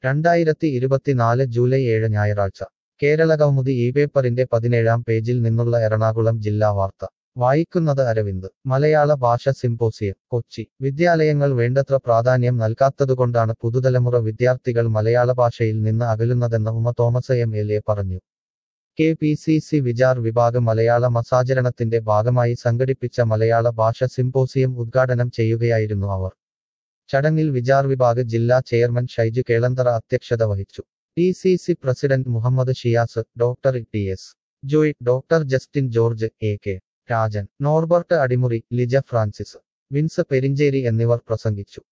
രണ്ടായിരത്തി ഇരുപത്തിനാല് ജൂലൈ ഏഴ് ഞായറാഴ്ച കേരളകൗമുദി ഈ പേപ്പറിന്റെ പതിനേഴാം പേജിൽ നിന്നുള്ള എറണാകുളം ജില്ലാ വാർത്ത വായിക്കുന്നത് അരവിന്ദ് മലയാള ഭാഷ സിംപോസിയം കൊച്ചി വിദ്യാലയങ്ങൾ വേണ്ടത്ര പ്രാധാന്യം നൽകാത്തതുകൊണ്ടാണ് പുതുതലമുറ വിദ്യാർത്ഥികൾ മലയാള ഭാഷയിൽ നിന്ന് അകലുന്നതെന്ന് Uma Thomas M L A പറഞ്ഞു K P C C Vichar Vibhag മലയാള മാസാചരണത്തിന്റെ ഭാഗമായി സംഘടിപ്പിച്ച മലയാള ഭാഷ സിംപോസിയം ഉദ്ഘാടനം ചെയ്യുകയായിരുന്നു അവർ ചടങ്ങിൽ വിചാർ വിഭാഗ് ജില്ലാ ചെയർമാൻ ഷൈജു കേളന്തറ അധ്യക്ഷത വഹിച്ചു T C C president Muhammad Shiyas doctor T S Joy doctor Justin George A K Rajan Norbert Adimuri Lija Francis Vince Perincheri എന്നിവർ പ്രസംഗിച്ചു